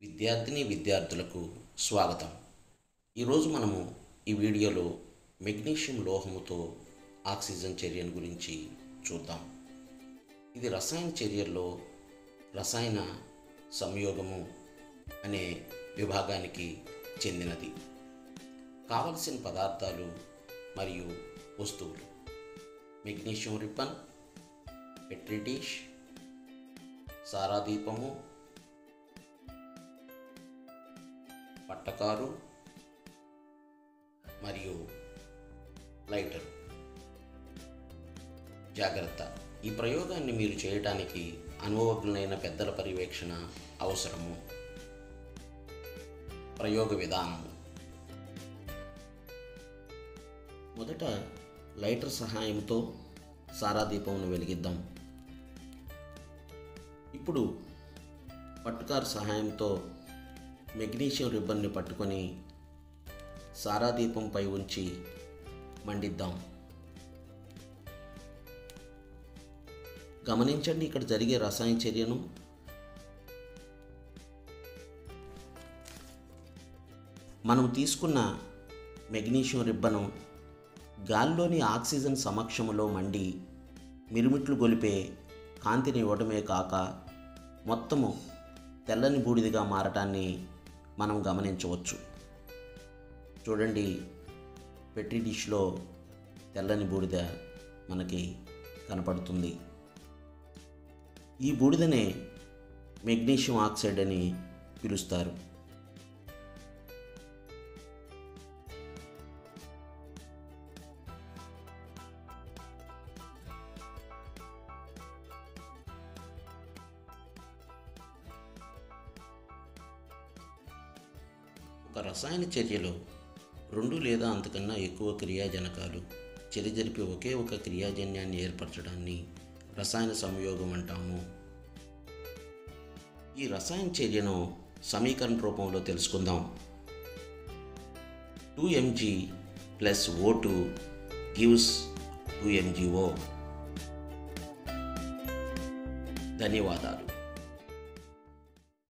విద్యార్థిని విద్యార్థులకు స్వాగతం ఈరోజు మనము ఈ వీడియోలో మెగ్నీషియం లోహముతో ఆక్సిజన్ చర్యను గురించి చూద్దాం ఇది రసాయన చర్యల్లో రసాయన సంయోగము అనే విభాగానికి చెందినది కావలసిన పదార్థాలు మరియు వస్తువులు మెగ్నీషియం రిబ్బన్ పెట్రీ డిష్ సారాదీపము పట్టకారు మరియు లైటర్ జాగ్రత్త ఈ ప్రయోగాన్ని మీరు చేయడానికి అనుభవజ్ఞులైన పెద్దల పర్యవేక్షణ అవసరము ప్రయోగ విధానము మొదట లైటర్ సహాయంతో సారాదీపమును వెలిగిద్దాం ఇప్పుడు పట్టుకారు సహాయంతో మెగ్నీషియం రిబ్బన్ని పట్టుకొని సారాదీపంపై ఉంచి మండిద్దాం గమనించండి ఇక్కడ జరిగే రసాయన చర్యను మనం తీసుకున్న మెగ్నీషియం రిబ్బను గాలిలోని ఆక్సిజన్ సమక్షంలో మండి మిరుమిట్లు గొలిపే కాంతిని ఇవ్వడమే కాక మొత్తము తెల్లని బూడిదిగా మారటాన్ని మనం గమనించవచ్చు చూడండి పెట్రీ డిష్లో తెల్లని బూడిద మనకి కనపడుతుంది ఈ బూడిదనే మెగ్నీషియం ఆక్సైడ్ అని పిలుస్తారు ఒక రసాయన చర్యలో రెండు లేదా అంతకన్నా ఎక్కువ క్రియాజనకాలు చెరిజరిపి ఒకే ఒక క్రియాజన్యాన్ని ఏర్పరచడాన్ని రసాయన సంయోగం అంటాము ఈ రసాయన చర్యను సమీకరణ రూపంలో తెలుసుకుందాం two MG plus O two gives two MGO ధన్యవాదాలు